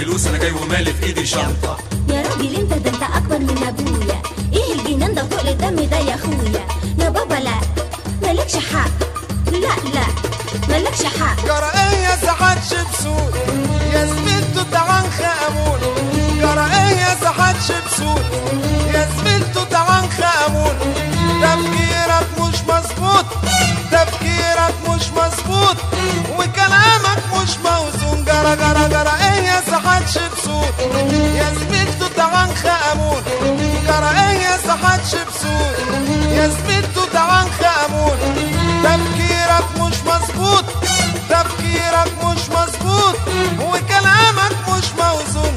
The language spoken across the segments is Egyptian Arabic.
فلوس انا جاي ومالي في ايدي شنطه يا راجل انت ده انت اكبر من ابويا ايه الجنان ده فوق الدم ده يا اخويا يا بابا لا مالكش حق لا لا مالكش حق جرأية سحاتش بسود يا زميلته تعان خامون جرأية سحاتش بسود يا زميلته تعان خامون تفكيرك مش مظبوط تفكيرك مش مظبوط وكلامك مش موزون جرى جرى جرى ايه يا سحاتش بسود يا زميلته تعان خامون جرأية سحاتش بسود يا زميلته تعان خامون تفكيرك مش مظبوط تفكيرك مش مظبوط وكلامك مش موزون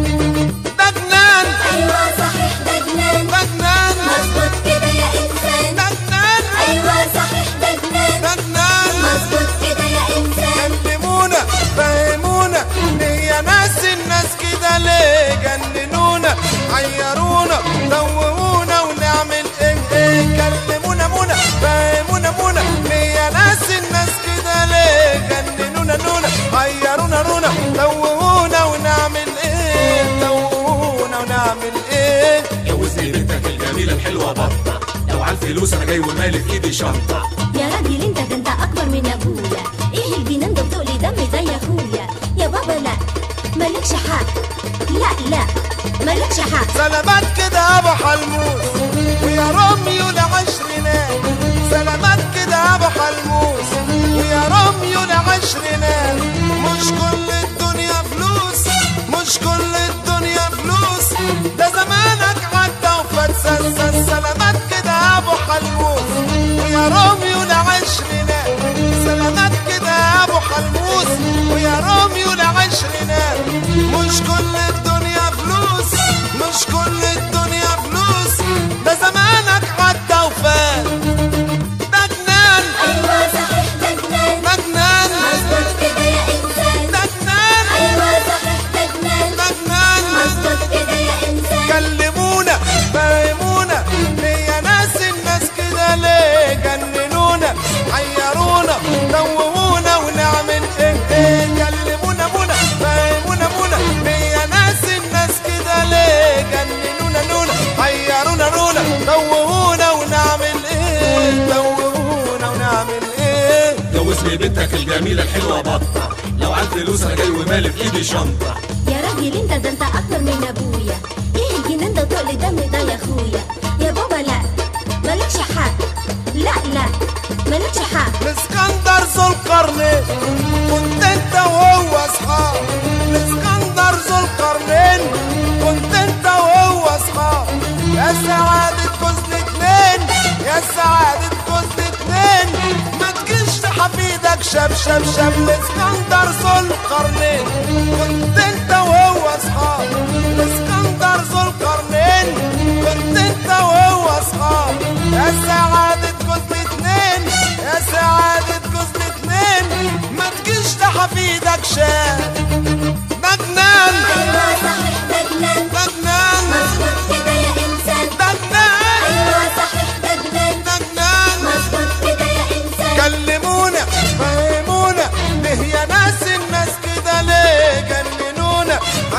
ده جنان ايوه صحيح ده جنان ده جنان مظبوط كده يا انسان ده جنان ايوه صحيح ده جنان ده جنان مظبوط كده يا انسان كلمونا فهمونا ليه ناس الناس كده ليه جننونا عيرونا دوونا ونعمل ايه ايه كلمونا مونا فهمونا مونا ليه ناس الناس كده ليه جننونا نونا عيرونا رونا دوونا ونعمل ايه دوونا ونعمل ايه جوزني بنتك الجميله الحلوه بطه لو على الفلوس انا جاي ومالي في ايدي شنطه يا راجل انت ده انت اكبر من ابويا ايه الجنان ده بتقلي دم ده يا اخويا يا بابا لا مالكش حق لا لا مالكش حق سلامات كده ابو حلموس ويا روميو لعشرينات سلامات كده ابو حلموس ويا روميو لعشرينات مش كل الدنيا فلوس مش كل الدنيا فلوس ده زمانك عدى وفات سلسل سلامات كده ابو حلموس ويا روميو لعشرينات سلامات كده ابو حلموس ويا روميو لعشرينات مش كل الدنيا فلوس مش كل الدنيا فلوس ده زمانك عدى وفات ده جنان ايوه صحيح ده جنان ده جنان مظبوط كده يا انسان ده جنان ايوه صحيح ده جنان ده جنان مظبوط كده يا انسان كلمونا فهمونا ليه ناس الناس كده ليه جننونا عيرونا دوونا ونعمل ايه ايه كلمونا مونا فهمونا مونا ليه ناس الناس كده ليه جننونا نونا عيرونا رونا دوونا ونعمل ايه دوونا ونعمل ايه جوزني بنتك الجميله الحلوه بطه لو على الفلوس انا جاي ومالي في ايدي شنطه يا راجل انت ده انت اكبر من ابويا ايه الجنان ده وتقلي دم ده يا اخويا يا بابا لا مالكش حق لا لا مالكش حق الاسكندر ذو القرنين كنت انت وهو اصحاب الاسكندر ذو القرنين كنت انت وهو اصحاب يا سعادة جوز الاتنين يا سعادة جوز الاتنين ما تجيش تحفيدك شاب شاب شاب الاسكندر ذو القرنين كنت انت وهو اصحاب الاسكندر ذو القرنين كنت انت وهو اصحاب يا سعادة جوز الاتنين يا سعادة جوز الاتنين ما تجيش تحفيدك شاب ده جنان ايوه صحيح ده جنان ده جنان مظبوط كده يا انسان ده جنان ايوه صحيح ده جنان ده جنان مظبوط كده يا انسان كلمونا فهمونا ليه يا ناس الناس كده ليه جننونا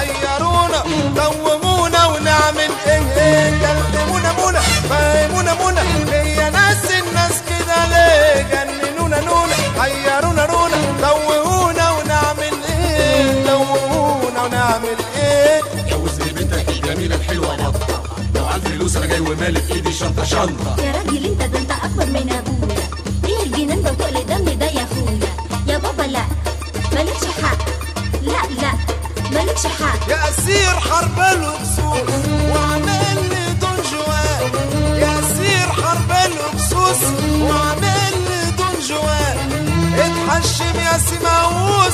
عيرونا دومونا ونعمل ايه ايه كلمونا مونا فهمونا مونا ليه يا ناس الناس كده ليه جننونا نونا عيرونا رونا دومونا ونعمل ايه دومونا ونعمل ايه جوزني بنتك الجميله الحلوه بطه لو على الفلوس انا جاي ومالي في ايدي شنطه شنطه يا راجل انت ده انت اكبر من ابويا ايه الجنان ده وتقلي دم ده يا اخويا يا بابا لا مالكش حق لا لا مالكش حق يا اسير حرب الهكسوس وعامل لي دون جوان يا اسير حرب الهكسوس وعامل لي دون جوان اتحشم يا سماووس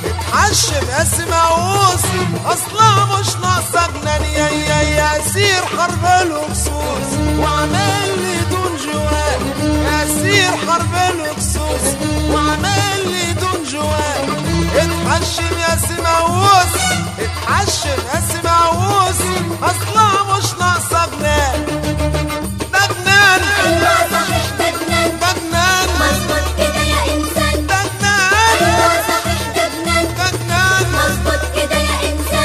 اتحشم يا سماووس اصلا مش ناقصه جنان يا يا يا اسير حرب الهكسوس وعامل لي دون جوان يا اسير حرب الهكسوس وعامل لي دون جوان اتحشم يا سماووس اتحشم يا سماووس اصلا مش ناقصه جنان ده جنان ايوه صحيح ده جنان ده جنان مظبوط كده يا انسان ده جنان ايوه صحيح ده جنان ده جنان مظبوط كده يا انسان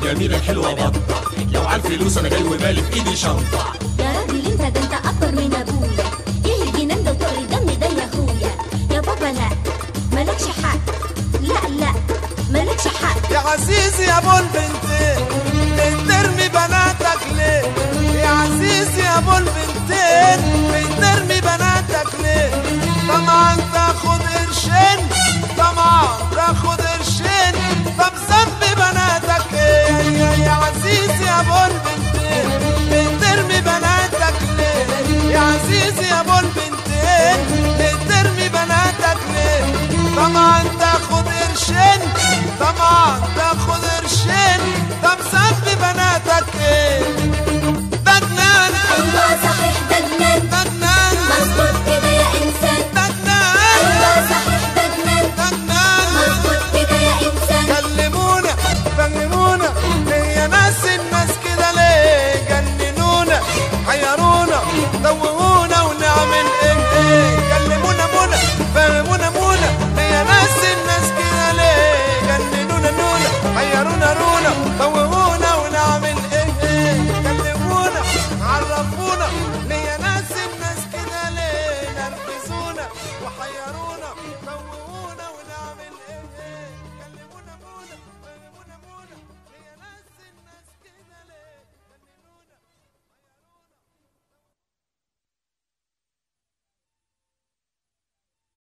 الجميلة الحلوة بطة لو على الفلوس انا جاي ومالي في ايدي شنطة يا راجل انت ده انت اكبر من ابويا ايه الجنان ده وتقل الدم ده يا اخويا يا بابا لا مالكش حق لا لا مالكش حق يا عزيزي يا ابو البنتين بترمي بناتك ليه يا عزيزي يا ابو البنتين